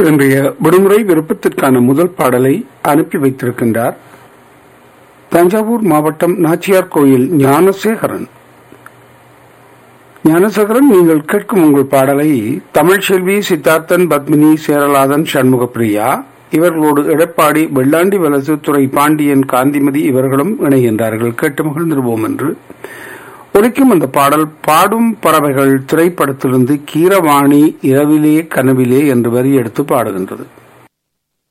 இன்றைய விடுமுறை விருப்பத்திற்கான முதல் பாடலை அனுப்பி வைத்திருக்கின்றார் தஞ்சாவூர் மாவட்டம் நாச்சியார் கோயில் ஞானசேகரன் ஞானசேகரன் நீங்கள் கேட்கும் உங்கள் பாடலை தமிழ்செல்வி சித்தார்த்தன் பத்மினி சேரலாதன் சண்முகப்பிரியா இவர்களோடு எடப்பாடி வெள்ளாண்டி வலசு துறை பாண்டியன் காந்திமதி இவர்களும் இணைகின்றார்கள் கேட்டு மகிழ்ந்திருவோம் என்று ஒலிக்கும் அந்த பாடல் பாடும் பறவைகள் திரைப்படத்திலிருந்து கீரவாணி இரவிலே கனவிலே என்று வரி எடுத்து பாடுகின்றது